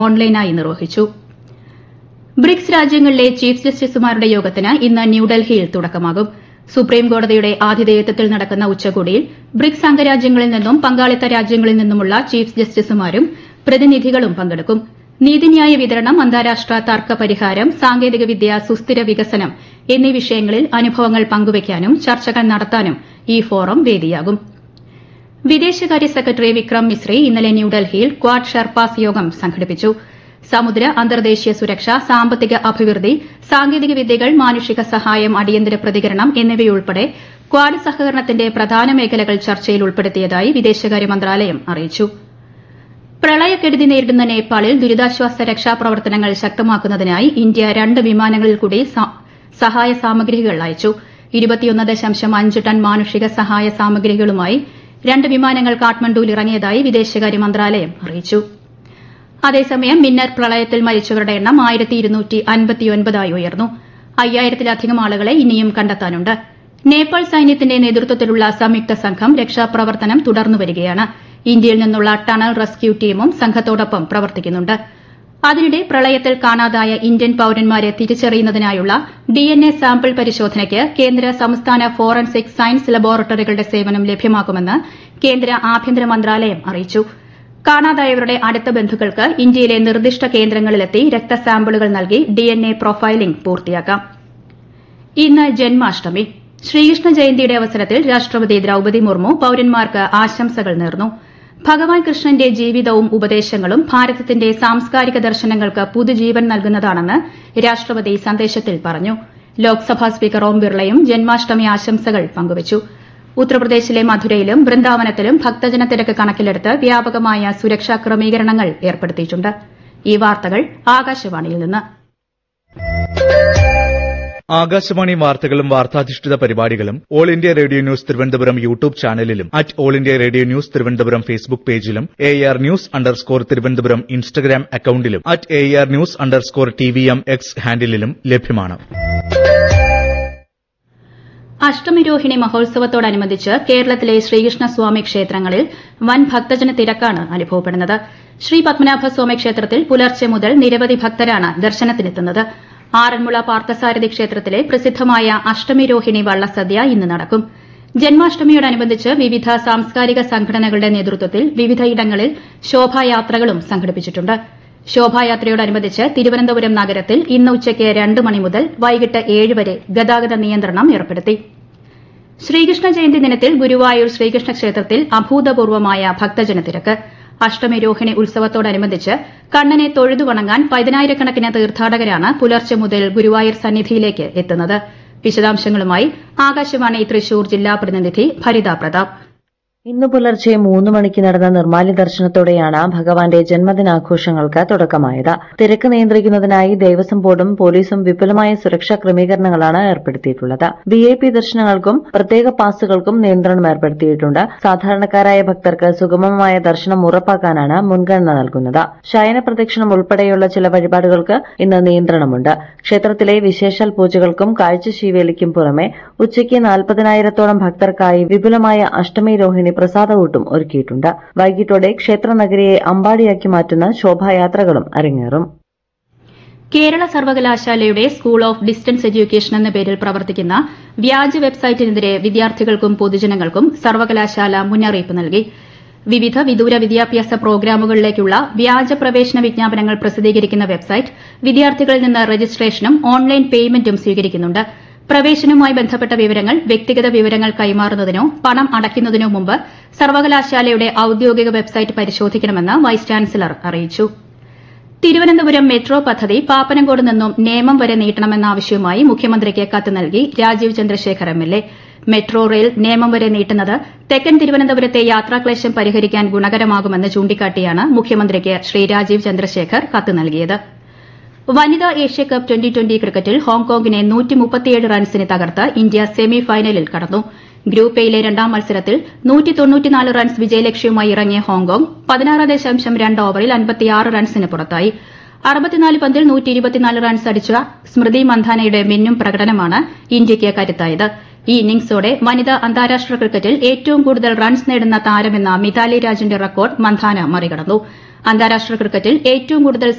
ഓൺലൈനായി നിർവഹിച്ചു ബ്രിക്സ് രാജ്യങ്ങളിലെ ചീഫ് ജസ്റ്റിസുമാരുടെ യോഗത്തിന് ഇന്ന് ന്യൂഡൽഹിയിൽ തുടക്കമാകും സുപ്രീംകോടതിയുടെ ആതിഥേയത്വത്തിൽ നടക്കുന്ന ഉച്ചകോടിയിൽ ബ്രിക്സ് അംഗരാജ്യങ്ങളിൽ നിന്നും പങ്കാളിത്ത രാജ്യങ്ങളിൽ നിന്നുമുള്ള ചീഫ് ജസ്റ്റിസുമാരും പ്രതിനിധികളും പങ്കെടുക്കും നീതിന്യായ വിതരണം അന്താരാഷ്ട്ര തർക്ക പരിഹാരം സാങ്കേതികവിദ്യ സുസ്ഥിര വികസനം എന്നീ വിഷയങ്ങളിൽ അനുഭവങ്ങൾ പങ്കുവയ്ക്കാനും ചർച്ചകൾ നടത്താനും ഈ ഫോറം വേദിയാകും വിദേശകാര്യ സെക്രട്ടറി വിക്രം മിശ്രി ഇന്നലെ ന്യൂഡൽഹിയിൽ ക്വാഡ് ഷെർപ്പാസ് യോഗം സംഘടിപ്പിച്ചു സമുദ്ര അന്തർദേശീയ സുരക്ഷ സാമ്പത്തിക അഭിവൃദ്ധി സാങ്കേതിക വിദ്യകൾ മാനുഷിക സഹായം അടിയന്തര പ്രതികരണം എന്നിവയുൾപ്പെടെ ക്വാഡ് സഹകരണത്തിന്റെ പ്രധാന മേഖലകൾ ചർച്ചയിൽ ഉൾപ്പെടുത്തിയതായി വിദേശകാര്യ മന്ത്രാലയം അറിയിച്ചു പ്രളയക്കെടുതി നേരിടുന്ന നേപ്പാളിൽ ദുരിതാശ്വാസ രക്ഷാപ്രവർത്തനങ്ങൾ ശക്തമാക്കുന്നതിനായി ഇന്ത്യ രണ്ട് വിമാനങ്ങളിൽ കൂടി സഹായ സാമഗ്രികൾ അയച്ചു ടൺ മാനുഷിക സഹായ സാമഗ്രികളുമായി രണ്ട് വിമാനങ്ങൾ കാഠ്മണ്ഡുവിൽ ഇറങ്ങിയതായി വിദേശകാര്യ മന്ത്രാലയം അറിയിച്ചു അതേസമയം മിന്നർ പ്രളയത്തിൽ മരിച്ചവരുടെ എണ്ണം ആയി ഉയർന്നു അയ്യായിരത്തിലധികം ആളുകളെ ഇനിയും കണ്ടെത്താനുണ്ട് നേപ്പാൾ സൈന്യത്തിന്റെ നേതൃത്വത്തിലുള്ള സംയുക്ത സംഘം രക്ഷാപ്രവർത്തനം തുടർന്നുവരികയാണ് ഇന്ത്യയിൽ നിന്നുള്ള ടണൽ റെസ്ക്യൂ ടീമും സംഘത്തോടൊപ്പം പ്രവർത്തിക്കുന്നുണ്ട് അതിനിടെ പ്രളയത്തിൽ കാണാതായ ഇന്ത്യൻ പൌരന്മാരെ തിരിച്ചറിയുന്നതിനായുള്ള ഡിഎൻഎ സാമ്പിൾ പരിശോധനയ്ക്ക് കേന്ദ്ര സംസ്ഥാന ഫോറൻസിക് സയൻസ് ലബോറട്ടറികളുടെ സേവനം ലഭ്യമാക്കുമെന്ന് കേന്ദ്ര ആഭ്യന്തര മന്ത്രാലയം അറിയിച്ചു കാണാതായവരുടെ അടുത്ത ബന്ധുക്കൾക്ക് ഇന്ത്യയിലെ നിർദ്ദിഷ്ട കേന്ദ്രങ്ങളിലെത്തി രക്തസാമ്പിളുകൾ നൽകി ഡിഎൻഎ പ്രൊഫൈലിംഗ് പൂർത്തിയാക്കാം ഇന്ന് ജന്മാഷ്ടമി ശ്രീകൃഷ്ണ ജയന്തിയുടെ അവസരത്തിൽ രാഷ്ട്രപതി ദ്രൌപതി മുർമു പൌരന്മാർക്ക് ആശംസകൾ നേർന്നു ഭഗവാൻ കൃഷ്ണന്റെ ജീവിതവും ഉപദേശങ്ങളും ഭാരതത്തിന്റെ സാംസ്കാരിക ദർശനങ്ങൾക്ക് പുതുജീവൻ നൽകുന്നതാണെന്ന് രാഷ്ട്രപതി സന്ദേശത്തിൽ പറഞ്ഞു ലോക്സഭാ സ്പീക്കർ ഓം ബിർളയും ജന്മാഷ്ടമി ആശംസകൾ പങ്കുവച്ചു ഉത്തർപ്രദേശിലെ മധുരയിലും വൃന്ദാവനത്തിലും ഭക്തജന തിരക്ക് കണക്കിലെടുത്ത് വ്യാപകമായ സുരക്ഷാ ക്രമീകരണങ്ങൾ ഏർപ്പെടുത്തിയിട്ടുണ്ട് ഈ വാർത്തകൾ ആകാശവാണിയിൽ നിന്ന് ആകാശവാണി വാർത്തകളും വാർത്താധിഷ്ഠിത പരിപാടികളും all India radio news Thiruvananthapuram YouTube ചാനലിലും at all India radio news Thiruvananthapuram Facebook പേജിലും A R news underscore Thiruvananthapuram Instagram അക്കൌണ്ടിലും at A R news underscore T V M X ഹാൻഡിലും ലഭ്യമാണ് അഷ്ടമിരോഹിണി മഹോത്സവത്തോടനുബന്ധിച്ച് കേരളത്തിലെ ശ്രീകൃഷ്ണസ്വാമി ക്ഷേത്രങ്ങളിൽ വൻ ഭക്തജന തിരക്കാണ് അനുഭവപ്പെടുന്നത് ശ്രീ പത്മനാഭസ്വാമി ക്ഷേത്രത്തിൽ പുലർച്ചെ മുതൽ നിരവധി ഭക്തരാണ് ദർശനത്തിനെത്തുന്നത് ആറന്മുള പാർത്ഥസാരഥി ക്ഷേത്രത്തിലെ പ്രസിദ്ധമായ അഷ്ടമിരോഹിണി വള്ളസദ്യ ഇന്ന് നടക്കും ജന്മാഷ്ടമിയോടനുബന്ധിച്ച് വിവിധ സാംസ്കാരിക സംഘടനകളുടെ നേതൃത്വത്തിൽ വിവിധയിടങ്ങളിൽ ശോഭായാത്രകളും സംഘടിപ്പിച്ചിട്ടുണ്ട് ശോഭായാത്രയോടനുബന്ധിച്ച് തിരുവനന്തപുരം നഗരത്തിൽ ഇന്ന് ഉച്ചയ്ക്ക് രണ്ട് മണി മുതൽ വൈകിട്ട് ഏഴ് വരെ ഗതാഗത നിയന്ത്രണം ഏർപ്പെടുത്തി ശ്രീകൃഷ്ണ ജയന്തി ദിനത്തിൽ ഗുരുവായൂർ ശ്രീകൃഷ്ണ ക്ഷേത്രത്തിൽ അഭൂതപൂർവമായ ഭക്തജന തിരക്ക് അഷ്ടമി രോഹിണി ഉത്സവത്തോടനുബന്ധിച്ച് കണ്ണനെ തൊഴുതു വണങ്ങാൻ പതിനായിരക്കണക്കിന് തീർത്ഥാടകരാണ് പുലർച്ചെ മുതൽ ഗുരുവായൂർ സന്നിധിയിലേക്ക് എത്തുന്നത് വിശദാംശങ്ങളുമായി ആകാശവാണി തൃശൂർ ജില്ലാ പ്രതിനിധി ഭരിത പ്രതാപ് ഇന്ന് പുലർച്ചെ മൂന്ന് മണിക്ക് നടന്ന നിർമ്മാല്യ ദർശനത്തോടെയാണ് ഭഗവാന്റെ ജന്മദിനാഘോഷങ്ങൾക്ക് തുടക്കമായത് തിരക്ക് നിയന്ത്രിക്കുന്നതിനായി ദേവസ്വം ബോർഡും പോലീസും വിപുലമായ സുരക്ഷാ ക്രമീകരണങ്ങളാണ് ഏർപ്പെടുത്തിയിട്ടുള്ളത് വി ഐ പി ദർശനങ്ങൾക്കും പ്രത്യേക പാസുകൾക്കും നിയന്ത്രണം ഏർപ്പെടുത്തിയിട്ടുണ്ട് സാധാരണക്കാരായ ഭക്തർക്ക് സുഗമമായ ദർശനം ഉറപ്പാക്കാനാണ് മുൻഗണന നൽകുന്നത് ശയന പ്രദക്ഷിണം ഉൾപ്പെടെയുള്ള ചില വഴിപാടുകൾക്ക് ഇന്ന് നിയന്ത്രണമുണ്ട് ക്ഷേത്രത്തിലെ വിശേഷാൽ പൂജകൾക്കും കാഴ്ചശീവേലിക്കും പുറമെ ഉച്ചയ്ക്ക് നാൽപ്പതിനായിരത്തോളം ഭക്തർക്കായി വിപുലമായ അഷ്ടമി രോഹിണി പ്രസാദകൂട്ടും ഒരുക്കിയിട്ടുണ്ട് വൈകിട്ടോടെ ക്ഷേത്രനഗരിയെ അമ്പാടിയാക്കി മാറ്റുന്ന ശോഭായാത്രകളും അരങ്ങേറും കേരള സർവകലാശാലയുടെ സ്കൂൾ ഓഫ് ഡിസ്റ്റൻസ് എഡ്യൂക്കേഷൻ എന്ന പേരിൽ പ്രവർത്തിക്കുന്ന വ്യാജ വെബ്സൈറ്റിനെതിരെ വിദ്യാർത്ഥികൾക്കും പൊതുജനങ്ങൾക്കും സർവകലാശാല മുന്നറിയിപ്പ് നൽകി വിവിധ വിദൂര വിദ്യാഭ്യാസ പ്രോഗ്രാമുകളിലേക്കുള്ള വ്യാജ പ്രവേശന വിജ്ഞാപനങ്ങൾ പ്രസിദ്ധീകരിക്കുന്ന വെബ്സൈറ്റ് വിദ്യാർത്ഥികളിൽ നിന്ന് രജിസ്ട്രേഷനും ഓൺലൈൻ പേയ്മെന്റും സ്വീകരിക്കുന്നുണ്ട് പ്രവേശനവുമായി ബന്ധപ്പെട്ട വിവരങ്ങൾ വ്യക്തിഗത വിവരങ്ങൾ കൈമാറുന്നതിനോ പണം അടയ്ക്കുന്നതിനോ മുമ്പ് സർവകലാശാലയുടെ ഔദ്യോഗിക വെബ്സൈറ്റ് പരിശോധിക്കണമെന്ന് വൈസ് ചാൻസലർ അറിയിച്ചു തിരുവനന്തപുരം മെട്രോ പദ്ധതി പാപ്പനംകോട് നിന്നും നേമം വരെ നീട്ടണമെന്ന ആവശ്യവുമായി മുഖ്യമന്ത്രിക്ക് കത്ത് നൽകി Rajeev Chandrasekhar MLA metro rail Nemam വരെ നീട്ടുന്നത് തെക്കൻ തിരുവനന്തപുരത്തെ യാത്രാക്ലേശം പരിഹരിക്കാൻ ഗുണകരമാകുമെന്ന് ചൂണ്ടിക്കാട്ടിയാണ് മുഖ്യമന്ത്രിക്ക് ശ്രീ രാജീവ് ചന്ദ്രശേഖർ കത്ത് നൽകിയത് വനിതാ ഏഷ്യാകപ്പ് ട്വന്റി ട്വന്റി ക്രിക്കറ്റിൽ ഹോങ്കോങ്ങിനെ റൺസിന് തകർത്ത് ഇന്ത്യ സെമി ഫൈനലിൽ കടന്നു ഗ്രൂപ്പ് എയിലെ രണ്ടാം മത്സരത്തിൽ റൺസ് വിജയലക്ഷ്യവുമായി ഇറങ്ങിയ ഹോങ്കോങ് പതിനാറ് ദശാംശം രണ്ട് ഓവറിൽ അൻപത്തിയാറ് റൺസിന് പുറത്തായി അറുപത്തിനാല് പന്തിൽ റൺസ് അടിച്ച സ്മൃതി മന്ധാനയുടെ മിന്നും പ്രകടനമാണ് ഇന്ത്യയ്ക്ക് കരുത്തായത് ഈ ഇന്നിംഗ്സോടെ വനിതാ അന്താരാഷ്ട്ര ക്രിക്കറ്റിൽ ഏറ്റവും കൂടുതൽ റൺസ് നേടുന്ന താരമെന്ന മിതാലി രാജിന്റെ റെക്കോർഡ് മന്ധാന മറികടന്നു അന്താരാഷ്ട്ര ക്രിക്കറ്റിൽ ഏറ്റവും കൂടുതൽ